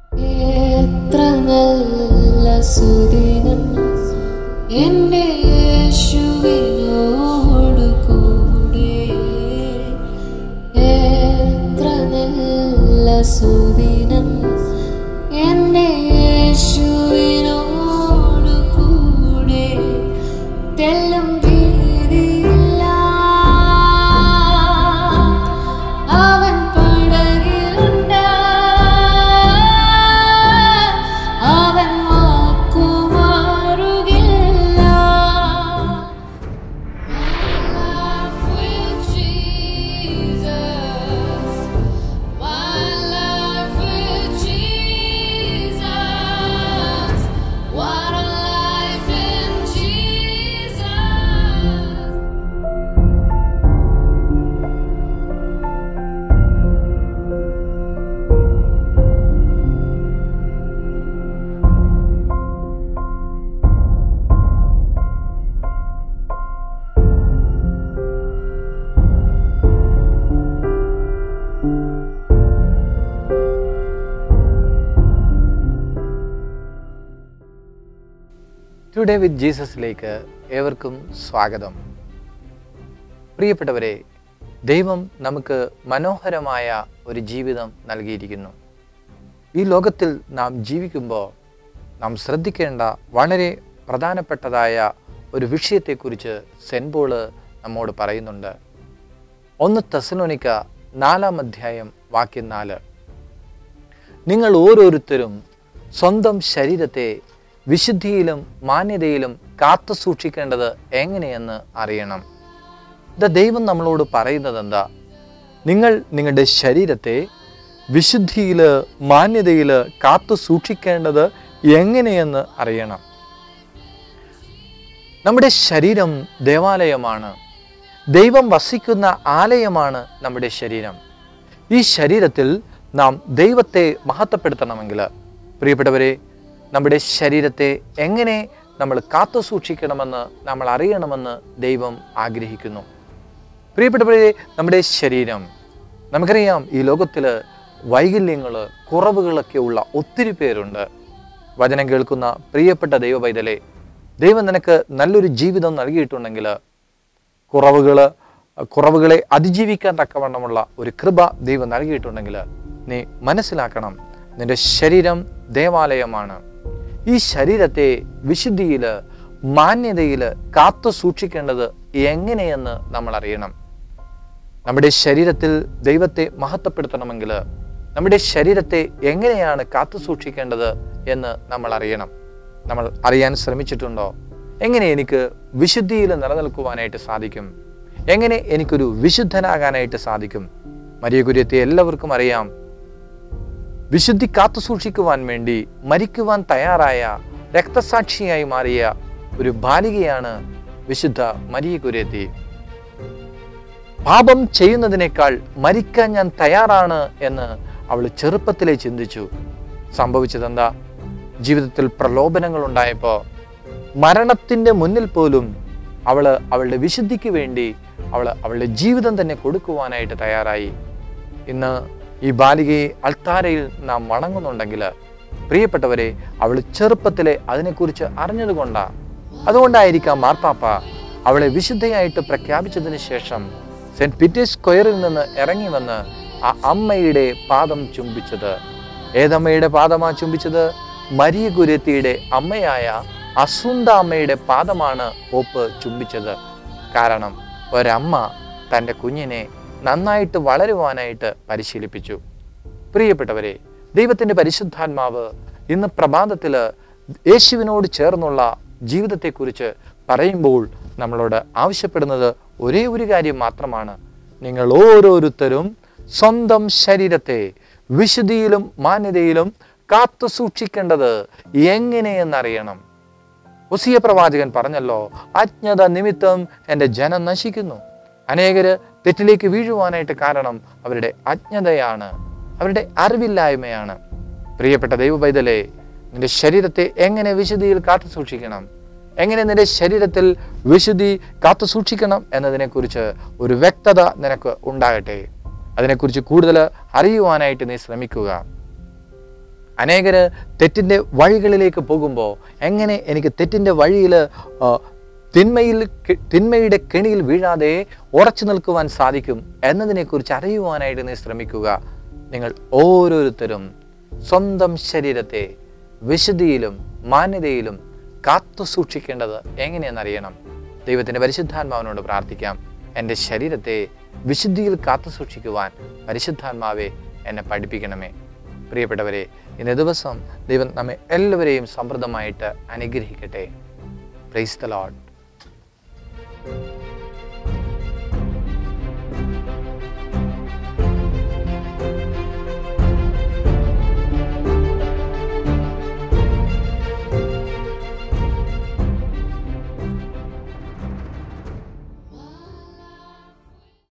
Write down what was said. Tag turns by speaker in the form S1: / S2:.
S1: എത്ര നല്ല സുദിനം എൻ്റെ യേശുവിനോട് കൂടെ എത്ര നല്ല സുദിനം എൻ്റെ യേശുവിനോട് കൂടെ തെല്ലും ഭീതിയില്ല അവൻ പടകിലുണ്ട് അവൻ വാക്കുമാറുകില്ല Life with Jesus, my life with Jesus, what a life in Jesus.
S2: Today with ജീസസിലേക്ക് ഏവർക്കും സ്വാഗതം പ്രിയപ്പെട്ടവരെ ദൈവം നമുക്ക് മനോഹരമായ ഒരു ജീവിതം നൽകിയിരിക്കുന്നു ഈ ലോകത്തിൽ നാം ജീവിക്കുമ്പോൾ നാം ശ്രദ്ധിക്കേണ്ട വളരെ പ്രധാനപ്പെട്ടതായ ഒരു വിഷയത്തെക്കുറിച്ച് സെൻറ്റ് പോള് നമ്മോട് പറയുന്നുണ്ട് ഒന്ന് തെസലോനിക്ക നാലാം അധ്യായം വാക്യം നാല് നിങ്ങൾ ഓരോരുത്തരും സ്വന്തം ശരീരത്തെ വിശുദ്ധിയിലും മാന്യതയിലും കാത്തു സൂക്ഷിക്കേണ്ടത് എങ്ങനെയെന്ന് അറിയണം ഇത് ദൈവം നമ്മളോട് പറയുന്നത് എന്താ നിങ്ങൾ നിങ്ങളുടെ ശരീരത്തെ വിശുദ്ധിയിൽ മാന്യതയിൽ കാത്തു സൂക്ഷിക്കേണ്ടത് എങ്ങനെയെന്ന് അറിയണം നമ്മുടെ ശരീരം ദേവാലയമാണ് ദൈവം വസിക്കുന്ന ആലയമാണ് നമ്മുടെ ശരീരം ഈ ശരീരത്തിൽ നാം ദൈവത്തെ മഹത്വപ്പെടുത്തണമെങ്കിൽ പ്രിയപ്പെട്ടവരെ നമ്മുടെ ശരീരത്തെ എങ്ങനെ നമ്മൾ കാത്തു സൂക്ഷിക്കണമെന്ന് നമ്മൾ അറിയണമെന്ന് ദൈവം ആഗ്രഹിക്കുന്നു പ്രിയപ്പെട്ടവരെ നമ്മുടെ ശരീരം നമുക്കറിയാം ഈ ലോകത്തിൽ വൈകല്യങ്ങൾ കുറവുകളൊക്കെ ഉള്ള ഒത്തിരി പേരുണ്ട് വചനം കേൾക്കുന്ന പ്രിയപ്പെട്ട ദൈവ പൈതലെ ദൈവം നിനക്ക് നല്ലൊരു ജീവിതം നൽകിയിട്ടുണ്ടെങ്കിൽ കുറവുകൾ കുറവുകളെ അതിജീവിക്കാൻ തക്കവണ്ണമുള്ള ഒരു കൃപ ദൈവം നൽകിയിട്ടുണ്ടെങ്കിൽ നീ മനസ്സിലാക്കണം നിന്റെ ശരീരം ദേവാലയമാണ് ഈ ശരീരത്തെ വിശുദ്ധിയിൽ മാന്യതയിൽ കാത്തു സൂക്ഷിക്കേണ്ടത് എങ്ങനെയെന്ന് നമ്മൾ അറിയണം നമ്മുടെ ശരീരത്തിൽ ദൈവത്തെ മഹത്വപ്പെടുത്തണമെങ്കിൽ നമ്മുടെ ശരീരത്തെ എങ്ങനെയാണ് കാത്തു സൂക്ഷിക്കേണ്ടത് എന്ന് നമ്മൾ അറിയണം നമ്മൾ അറിയാൻ ശ്രമിച്ചിട്ടുണ്ടോ എങ്ങനെ എനിക്ക് വിശുദ്ധിയിൽ നിലനിൽക്കുവാനായിട്ട് സാധിക്കും എങ്ങനെ എനിക്കൊരു വിശുദ്ധനാകാനായിട്ട് സാധിക്കും മരിയ കുര്യത്തെ എല്ലാവർക്കും അറിയാം വിശുദ്ധി കാത്തു സൂക്ഷിക്കുവാൻ വേണ്ടി മരിക്കുവാൻ തയ്യാറായ രക്തസാക്ഷിയായി മാറിയ ഒരു ബാലികയാണ് വിശുദ്ധ മരിയ കുര്യത്തി പാപം ചെയ്യുന്നതിനേക്കാൾ മരിക്കാൻ ഞാൻ തയ്യാറാണ് എന്ന് അവൾ ചെറുപ്പത്തിലെ ചിന്തിച്ചു സംഭവിച്ചതെന്താ ജീവിതത്തിൽ പ്രലോഭനങ്ങൾ ഉണ്ടായപ്പോൾ മരണത്തിന്റെ മുന്നിൽ പോലും അവള് അവളുടെ വിശുദ്ധിക്ക് വേണ്ടി അവൾ അവളുടെ ജീവിതം തന്നെ കൊടുക്കുവാനായിട്ട് തയ്യാറായി ഇന്ന് ഈ ബാലികയെ അൾത്താരയിൽ നാം വണങ്ങുന്നുണ്ടെങ്കിൽ പ്രിയപ്പെട്ടവരെ അവൾ ചെറുപ്പത്തിലെ അതിനെക്കുറിച്ച് അറിഞ്ഞതുകൊണ്ടാ അതുകൊണ്ടായിരിക്കാം മാർപ്പാപ്പ അവളെ വിശുദ്ധയായിട്ട് പ്രഖ്യാപിച്ചതിന് ശേഷം സെന്റ് പീറ്റേഴ്സ് സ്ക്വയറിൽ നിന്ന് ഇറങ്ങി വന്ന് ആ അമ്മയുടെ പാദം ചുംബിച്ചത് ഏതമ്മയുടെ പാദമാ ചുംബിച്ചത് മരിയ ഗുരത്തിയുടെ അമ്മയായ അസുന്ത അമ്മയുടെ പാദമാണ് പോപ്പ് ചുംബിച്ചത് കാരണം ഒരമ്മ തൻ്റെ കുഞ്ഞിനെ നന്നായിട്ട് വളരുവാനായിട്ട് പരിശീലിപ്പിച്ചു പ്രിയപ്പെട്ടവരെ ദൈവത്തിൻ്റെ പരിശുദ്ധാത്മാവ് ഇന്ന് പ്രഭാതത്തിൽ യേശുവിനോട് ചേർന്നുള്ള ജീവിതത്തെക്കുറിച്ച് പറയുമ്പോൾ നമ്മളോട് ആവശ്യപ്പെടുന്നത് ഒരേ ഒരു കാര്യം മാത്രമാണ് നിങ്ങൾ ഓരോരുത്തരും സ്വന്തം ശരീരത്തെ വിശുദ്ധിയിലും മാന്യതയിലും കാത്തു സൂക്ഷിക്കേണ്ടത് എങ്ങനെയെന്നറിയണം ഉസിയ പ്രവാചകൻ പറഞ്ഞല്ലോ അജ്ഞത നിമിത്തം എൻ്റെ ജനം നശിക്കുന്നു അനേകര് തെറ്റിലേക്ക് വീഴുവാനായിട്ട് കാരണം അവരുടെ അജ്ഞതയാണ് അവരുടെ അറിവില്ലായ്മയാണ് പ്രിയപ്പെട്ട ദൈവ പൈതലെ നിന്റെ ശരീരത്തെ എങ്ങനെ വിശുദ്ധിയിൽ കാത്തു സൂക്ഷിക്കണം എങ്ങനെ നിന്റെ ശരീരത്തിൽ വിശുദ്ധി കാത്തു സൂക്ഷിക്കണം എന്നതിനെക്കുറിച്ച് ഒരു വ്യക്തത നിനക്ക് ഉണ്ടാകട്ടെ അതിനെക്കുറിച്ച് കൂടുതൽ അറിയുവാനായിട്ട് നീ ശ്രമിക്കുക അനേകര് തെറ്റിൻ്റെ വഴികളിലേക്ക് പോകുമ്പോൾ എങ്ങനെ എനിക്ക് തെറ്റിൻ്റെ വഴിയിൽ തിന്മയിൽ കെ- തിന്മയുടെ കെണിയിൽ വീഴാതെ ഉറച്ചു നിൽക്കുവാൻ സാധിക്കും എന്നതിനെക്കുറിച്ച് അറിയുവാനായിട്ട് നീ ശ്രമിക്കുക നിങ്ങൾ ഓരോരുത്തരും സ്വന്തം ശരീരത്തെ വിശുദ്ധിയിലും മാന്യതയിലും കാത്തു സൂക്ഷിക്കേണ്ടത് എങ്ങനെയെന്നറിയണം ദൈവത്തിൻ്റെ പരിശുദ്ധാത്മാവിനോട് പ്രാർത്ഥിക്കാം എൻ്റെ ശരീരത്തെ വിശുദ്ധിയിൽ കാത്തു സൂക്ഷിക്കുവാൻ പരിശുദ്ധാത്മാവെ എന്നെ പഠിപ്പിക്കണമേ പ്രിയപ്പെട്ടവരെ ഇന്ന് ദിവസം ദൈവം നമ്മെ എല്ലാവരെയും സമൃദ്ധമായിട്ട് അനുഗ്രഹിക്കട്ടെ പ്രൈസ് ദ ലോഡ്